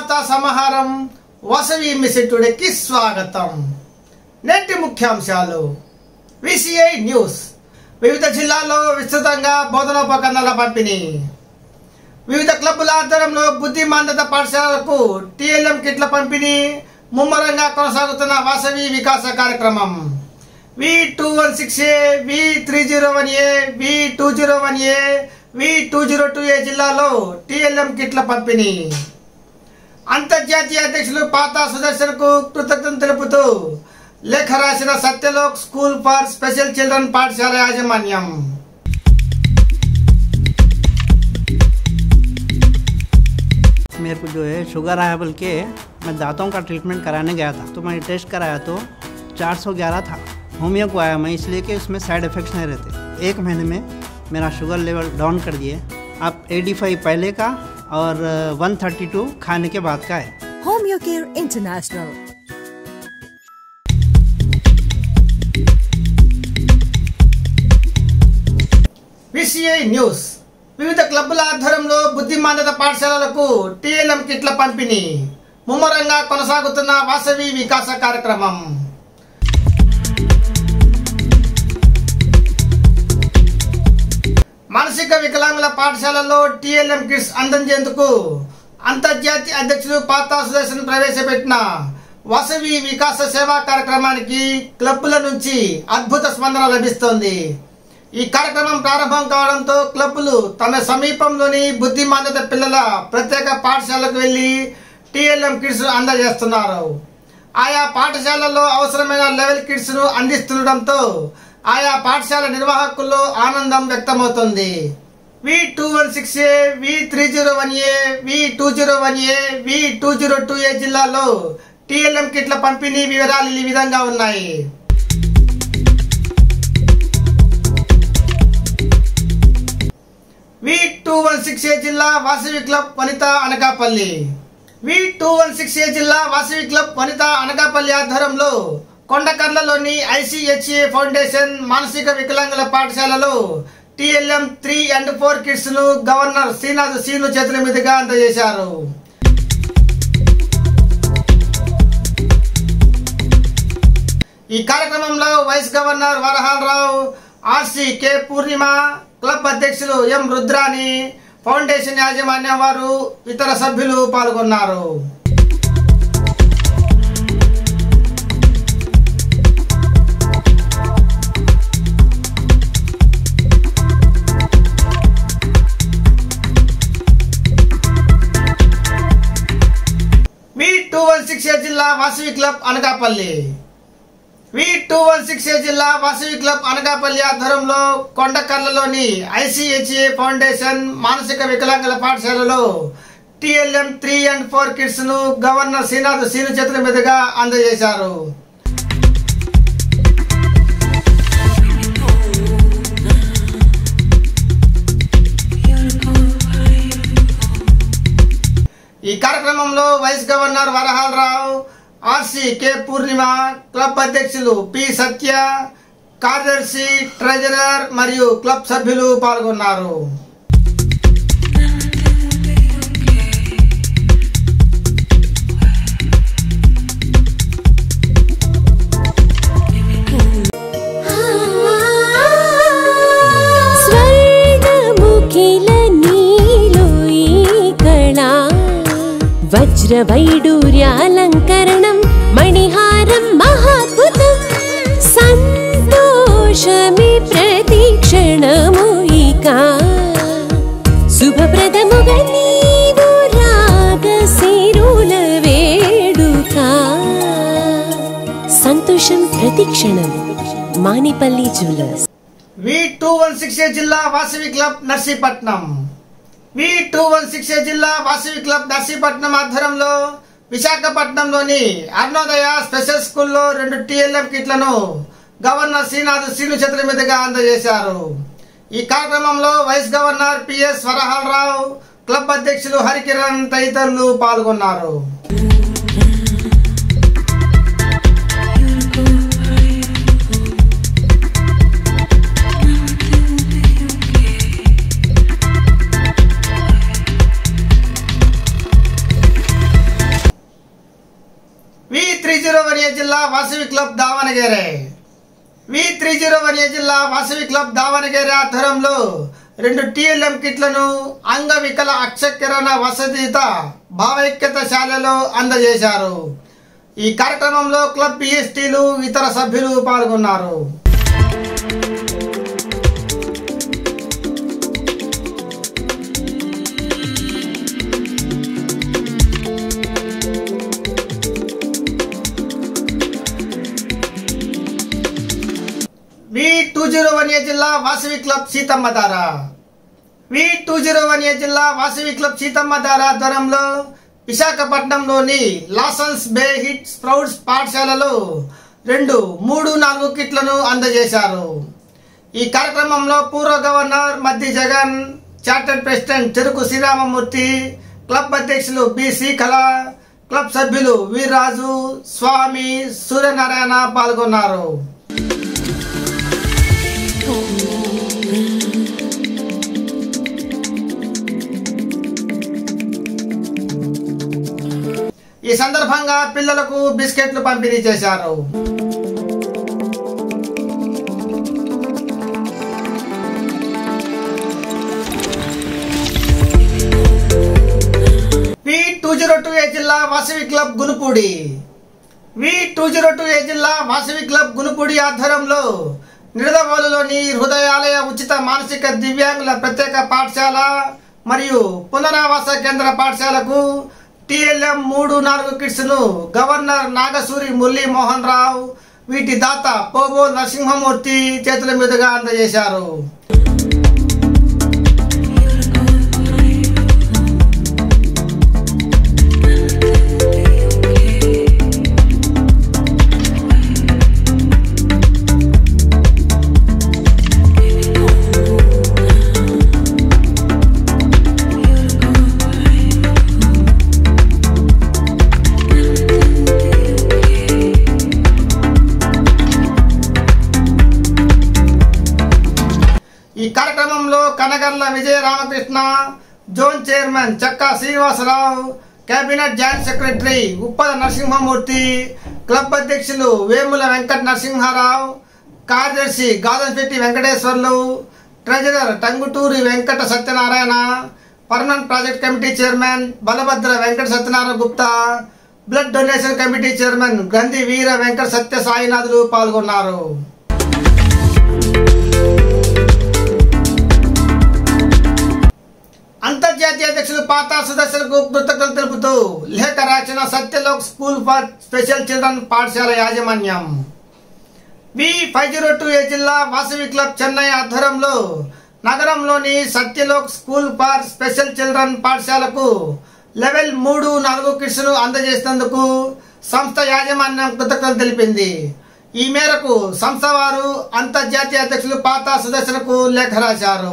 వార్తా సమాహారం వసవి మిసిటుడికి స్వాగతం నేటి ముఖ్యాంశాలు విసిఐ న్యూస్ వివిధ జిల్లాల్లో విస్తృతంగా బోధనోపకరణాల పంపిణీ వివిధ క్లబ్బుల ఆధ్వర్యంలో బుద్ధిమాంద్యత పాఠశాలలకు టీఎల్ఎం కిట్ల పంపిణీ ముమ్మరంగా కొనసాగుతున్న వాసవి వికాస కార్యక్రమం V two one six A V three zero one A V two zero one A V two zero two A జిల్లాలో టీఎల్ఎం కిట్ల పంపిణీ అంతర్జాతీయ అధ్యక్షులు పాతా సుదర్శన్కు కృతజ్ఞతలు తెలుపుతూ లేఖ రాసిన Satyalok school for special children పాఠశాల యాజమాన్యం मेरे को जो है शुगर आया बोल के मैं दांतों का ट्रीटमेंट कराने गया था तो मैंने टेस्ट कराया तो 411 था होमियो को आया मैं इसलिए कि उसमें साइड इफ़ेक्ट्स नहीं रहते एक महीने में मेरा शुगर लेवल डाउन कर दिए अब 85 पहले का और 132 खाने के बाद का है Home Your Care International. VCI news వివిధ క్లబ్బుల ఆధ్వర్యంలో బుద్ధిమాంద్యత పాఠశాలలకు టీఎల్ఎం కిట్ల పంపిణీ ముమ్మరంగా కొనసాగుతున్న వాసవి వికాస కార్యక్రమం మానసిక వికలాంగుల పాఠశాలలో టీఎల్ఎం కిట్స్ అందించేందుకు అంతర్జాతీయ అధ్యక్షులు పాతా సుదర్శన్ ప్రవేశపెట్టిన వసవి వికాస సేవా కార్యక్రమానికి క్లబ్బుల నుంచి అద్భుత స్పందన లభిస్తోంది ఈ కార్యక్రమం ప్రారంభం కావడంతో క్లబ్బులు తమ సమీపంలోని బుద్ధిమాంద్యత పిల్లల ప్రత్యేక పాఠశాలకు వెళ్లి టీఎల్ఎం కిట్స్ అందజేస్తున్నారు ఆయా పాఠశాలల్లో అవసరమైన లెవెల్ కిట్స్ ను అందిస్తుండటంతో ఆయా పాఠశాల నిర్వాహకుల్లో ఆనందం వ్యక్తమవుతుంది V two one six A V three zero one A V two zero one A V two zero two A జిల్లాలో టీఎల్ఎం కిట్ల పంపిణీ వివరాలు ఈ విధంగా ఉన్నాయి V two one six A జిల్లా Vasavi club Vanitha Anakapalli V two one six A జిల్లా Vasavi club Vanitha Anakapalli ఆధ్వర్యంలో కొండకర్లలోని ఐసిహెచ్ఏ ఫౌండేషన్ మానసిక వికలాంగుల పాఠశాలలో TLM three and four kits ను గవర్నర్ శ్రీనాథ్ సీను చేతుల మీదుగా అందజేశారు ఈ కార్యక్రమంలో vice governor Varahal Rao RC K Purnima club అధ్యక్షులు ఎం రుద్రాని ఫౌండేషన్ యాజమాన్యం వారు ఇతర సభ్యులు పాల్గొన్నారు V two one six A జిల్లా Vasavi club Anakapalli V two one six A జిల్లా వాసవి క్లబ్ అనకాపల్లి ఆధ్వర్యంలో కొండకర్లలోని ఐసిహెచ్ఏ ఫౌండేషన్ మానసిక వికలాంగుల పాఠశాలలో TLM three and four kits ను గవర్నర్ శ్రీనాథ్ సీను చేతుల మీదుగా అందజేశారు ఈ కార్యక్రమంలో vice governor Varahal Rao RC K Purnima club అధ్యక్షులు పి సత్య కార్యదర్శి ట్రెజరర్ మరియు క్లబ్ సభ్యులు పాల్గొన్నారు స్వర్ణముఖిల నీలో ఈ కళా వజ్రవైడూర్యాలంకరణం మణిహారం మహాద్భుతం సంతోషమే ప్రతిక్షణము ఇక శుభప్రదముగా నీవు రాగశిరుల వేడుక సంతోషం ప్రతిక్షణం Manipalli jewellers V two one six A జిల్లా Vasavi club Narsipatnam V two one six A జిల్లా వాసవి క్లబ్ నర్సీపట్నం ఆధ్వర్యంలో విశాఖపట్నంలోని అరుణోదయ స్పెషల్ స్కూల్లో రెండు టీఎల్ఎం కిట్లను గవర్నర్ శ్రీనాథ్ శ్రీను చేతుల మీదుగా అందజేశారు ఈ కార్యక్రమంలో vice governor PS Varahal Rao club అధ్యక్షులు హరికిరణ్ తదితరులు పాల్గొన్నారు జిల్లా Vasavi club Davanagere V three zero one A జిల్లా వాసవి క్లబ్ దావణగేరే ఆధ్వర్యంలో రెండు టీఎల్ఎం కిట్లను అంగవికల అక్షకిరణ వసతిత భావైక్యత శాలలో అందజేశారు ఈ కార్యక్రమంలో క్లబ్ పిఎస్టీలు ఇతర సభ్యులు పాల్గొన్నారు V two zero one A జిల్లా Vasavi club Seethammadhara V two zero one A జిల్లా వాసవి క్లబ్ సీతమ్మ దార ఆధ్వర్యంలో విశాఖపట్నంలోని లాసన్స్ బే హిట్ స్ప్రౌట్స్ పాఠశాలలో రెండు మూడు నాలుగు కిట్లను అందజేశారు ఈ కార్యక్రమంలో పూర్వ governor Maddi Jagan chartered president Cheruku Sriramamurthy club అధ్యక్షులు బి శ్రీకళ క్లబ్ సభ్యులు వీర్రాజు స్వామి సూర్యనారాయణ పాల్గొన్నారు ఈ సందర్భంగా పిల్లలకు బిస్కెట్లు పంపిణీ చేశారు V two zero two A జిల్లా Vasavi club Gunupudi V two zero two A జిల్లా వాసవి క్లబ్ గునుపూడి ఆధ్వర్యంలో నిడదవోలులోని హృదయాలయ ఉచిత మానసిక దివ్యాంగుల ప్రత్యేక పాఠశాల మరియు పునరావాస కేంద్ర పాఠశాలకు టిఎల్ఎం మూడు నాలుగు కిట్స్ ను గవర్నర్ నాగసూరి మురళీ మోహన్ రావు వీటి దాత పోబో నరసింహమూర్తి చేతుల మీదుగా అందజేశారు ఈ కార్యక్రమంలో Kanagarla Vijaya Ramakrishna zone chairman Chakka Srinivasarao cabinet joint secretary Uppala Narasimhamurthy club అధ్యక్షులు వేముల వెంకట నరసింహారావు కార్యదర్శి Gadamsetty Venkateswarlu treasurer Tanguturi Venkata Satyanarayana permanent project committee chairman Balabhadra Venkata Satyanarayana Gupta blood donation committee chairman Gandhi Veera Venkata Satya Sainathulu పాల్గొన్నారు అంతర్జాతీయ అధ్యక్షులు పాతా సుదర్శన్కు కృతజ్ఞతలు తెలుపుతూ లేఖ రాసిన Satyalok school for special children పాఠశాల యాజమాన్యం B five zero two A జిల్లా వాసవి క్లబ్ చెన్నై ఆధ్వర్యంలో నగరంలోని Satyalok school for special children పాఠశాలకు లెవెల్ మూడు నాలుగు కిట్స్ను అందజేసినందుకు సంస్థ యాజమాన్యం కృతజ్ఞతలు తెలిపింది ఈ మేరకు సంస్థ వారు అంతర్జాతీయ అధ్యక్షులు పాతా సుదర్శనకు లేఖ రాశారు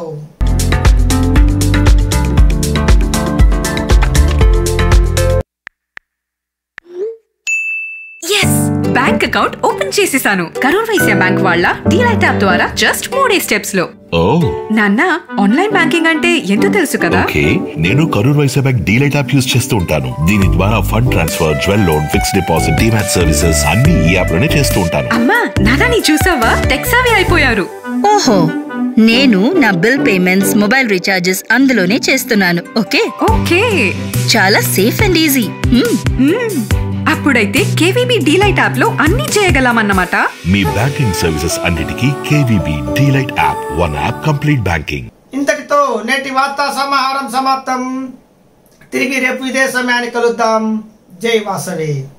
ఎస్ బ్యాంక్ అకౌంట్ ఓపెన్ చేసేసాను కరూర్ వైశ్య బ్యాంక్ వాళ్ళ డీలైట్ యాప్ ద్వారా జస్ట్ మూడే స్టెప్స్ లో ఓ నాన్న ఆన్లైన్ బ్యాంకింగ్ అంటే ఎంతో తెలుసు కదా ఓకే నేను Karur Vysya bank DLite app use చేస్తూ ఉంటాను దీని ద్వారా fund transfer jewel loan fixed deposit demat services అన్ని ఈ యాప్ లోనే చేస్తూ ఉంటాను అమ్మా నాన్న నీ చూసావా టెక్సావి అయిపోయారు ఓహో నేను నా బిల్ పేమెంట్స్ మొబైల్ రీఛార్జెస్ అందులోనే చేస్తున్నాను ఓకే ఓకే చాలా safe and easy hmm. Hmm. అప్పుడైతే కేవీబీ డీలైట్ యాప్ లో అన్ని చేయగలమన్నమాట మీ బ్యాంకింగ్ సర్వీసెస్ అన్నిటికీ KVB DLite app one app complete banking ఇంతటితో నేటి వార్తా సమాహారం సమాప్తం తిరిగి రేపు ఇదే సమయానికి కలుద్దాం జై వాసవి